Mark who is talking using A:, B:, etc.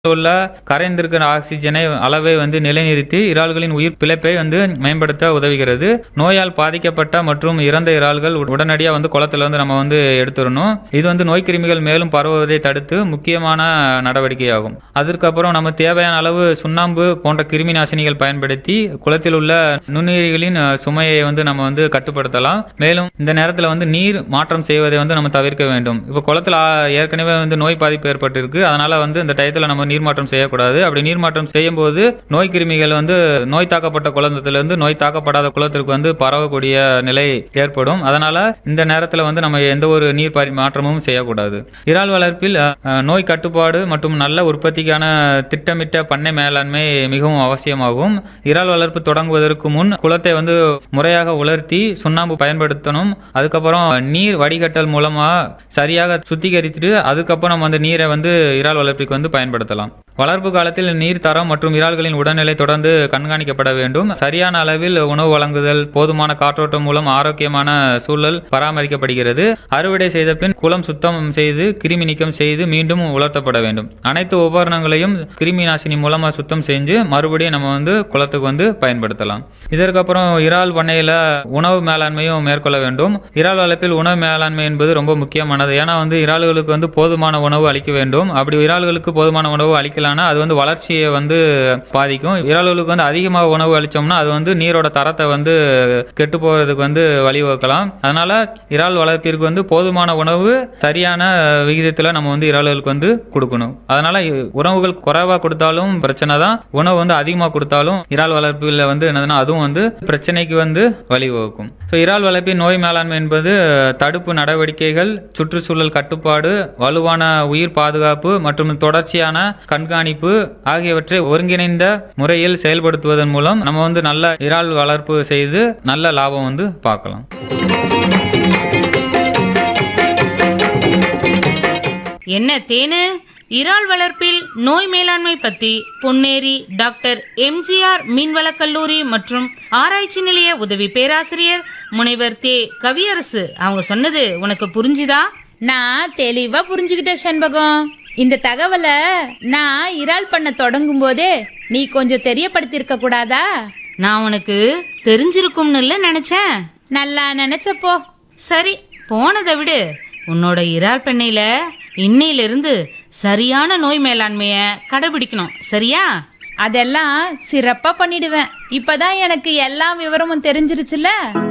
A: உள்ள கரைந்திருக்கிற ஆக்சிஜனை அளவை வந்து நிலைநிறுத்தி இறால்களின் உயிர் பிழைப்பை வந்து மேம்படுத்த உதவுகிறது நோயால் பாதிக்கப்பட்ட மற்றும் இறந்த இறால்கள் உடனடியாக வந்து குளத்துல வந்து நம்ம வந்து எடுத்துடணும் இது வந்து நோய் கிருமிகள் மேலும் பரவுவதை தடுத்து முக்கியமான நடவடிக்கையாகும் அதற்கப்புறம் நம்ம தேவையான அளவு சுண்ணாம்பு போன்ற கிருமி நாசினிகள் பயன்படுத்தி குளத்தில் உள்ள நுண்ணுயிரிகளின் அஹ், சுமையை வந்து நம்ம வந்து கட்டுப்படுத்தலாம் மேலும் இந்த நேரத்தில் வந்து நீர் மாற்றம் செய்வதை வந்து நம்ம தவிர்க்க வேண்டும் இப்போ குளத்தில் ஆ, ஏற்கனவே வந்து நோய் பாதிப்பு ஏற்பட்டிருக்கு அதனால வந்து இந்த டயத்தில் நம்ம நீர் மாற்றம் செய்யக்கூடாது அப்படி நீர் மாற்றம் செய்யும் போது நோய் கிருமிகள் வந்து நோய் தாக்கப்பட்ட குளத்திலிருந்து நோய் தாக்கப்படாத குளத்திற்கு வந்து பரவக்கூடிய நிலை ஏற்படும் அதனால இந்த நேரத்தில் வந்து நம்ம எந்த ஒரு நீர் பரிமாற்றமும் செய்யக்கூடாது இறால் வளர்ப்பில் அஹ், அஹ், நோய் கட்டுப்பாடு மற்றும் நல்ல உற்பத்திக்கான திட்டமிட்ட பண்ணை மேலாண்மை மிகவும் அவசியமாகும் இறால் வளர்ப்பு தொடங்குவதற்கு முன் குளத்தை வந்து முறையாக உலர்த்தி சுண்ணாம்பு பயன்படுத்தணும் அதுக்கப்புறம் நீர் வடிகட்டல் மூலமா சரியாக சுத்திகரித்துட்டு அதுக்கப்புறம் நம்ம அந்த நீரை வந்து இறால் வளர்ப்புக்கு வந்து பயன்படுத்தலாம் வளர்ப்பு காலத்தில் நீர் தரம் மற்றும் இறால்களின் உடல்நிலை தொடர்ந்து கண்காணிக்கப்பட வேண்டும் சரியான அளவில் உணவு வழங்குதல் போதுமான காற்றோட்டம் மூலம் ஆரோக்கியமான சூழல் பராமரிக்கப்படுகிறது அறுவடை செய்த பின் குளம் சுத்தம் செய்து கிருமி நீக்கம் செய்து மீண்டும் உலர்த்தப்பட வேண்டும் அனைத்து உபகரணங்களையும் கிருமி நாசினி மூலமா சுத்தம் செஞ்சு மறுபடியும் நம்ம வந்து குளத்துக்கு வந்து பயன்படுத்தலாம் இதற்கப்புறம் இறால் பண்ணையில உணவு மேலாண்மையும் மேற்கொள்ள வேண்டும் இறால் வளர்ப்பில் உணவு மேலாண்மை என்பது ரொம்ப முக்கியமானது ஏன்னா வந்து இறால்களுக்கு வந்து போதுமான உணவு அளிக்க வேண்டும் அப்படி இறால்களுக்கு போதுமான உணவு அளிக்கலாம்னா அது வந்து வளர்ச்சியை வந்து பாதிக்கும் இறால்களுக்கு வந்து அதிகமாக உணவு அளிச்சோம்னா அது வந்து நீரோட தரத்தை வந்து கெட்டு போறதுக்கு வந்து வழிவகுக்கலாம் அதனால இறால் வளர்ப்பிற்கு வந்து போதுமான உணவு சரியான விகிதத்தில் நம்ம வந்து இறால்களுக்கு வந்து கொடுக்கணும் அதனால இ- உணவுகள் குறைவா கொடுத்தாலும் பிரச்சனை தான் உணவு வந்து அதிகமாக கொடுத்தாலும் இறால் வளர்ப்பில் வந்து என்னதுன்னா அதுவும் வந்து பிரச்சனைக்கு வந்து வழிவகுக்கும் ஸோ இறால் வளர்ப்பின் நோய் மேலாண்மை என்பது தடுப்பு நடவடிக்கைகள் சுற்றுச்சூழல் கட்டுப்பாடு வலுவான உயிர் பாதுகாப்பு மற்றும் தொடர்ச்சியான கண்காணிப்பு ஆகியவற்றை ஒருங்கிணைந்த முறையில் செயல்படுத்துவதன் மூலம் நம்ம வந்து நல்ல இறால் வளர்ப்பு செய்து நல்ல லாபம் வந்து பார்க்கலாம்
B: என்ன தேனு இறால் வளர்ப்பில் நோய் மேலாண்மை பத்தி பொன்னேரி டாக்டர் எம்ஜிஆர் மீன்வளக் கல்லூரி மற்றும் ஆராய்ச்சி நிலைய உதவி பேராசிரியர் முனைவர் தே கவியரசு அவங்க சொன்னது உனக்கு புரிஞ்சுதா
C: நான் தெளிவா புரிஞ்சுக்கிட்டேன் செண்பகம் இந்த தகவலை நான் இறால் பண்ண தொடங்கும் போதே நீ கொஞ்சம் தெரியப்படுத்தியிருக்க கூடாதா
B: நான் உனக்கு தெரிஞ்சிருக்கும்னு நினைச்சேன்
C: நல்லா நினைச்சப்போ
B: சரி போனதை விடு உன்னோட இறால் பண்ணையில இன்னையிலிருந்து சரியான நோய் மேலாண்மைய கடைபிடிக்கணும் சரியா
C: அதெல்லாம் சிறப்பா பண்ணிடுவேன் இப்பதான் எனக்கு எல்லா விவரமும் தெரிஞ்சிருச்சுல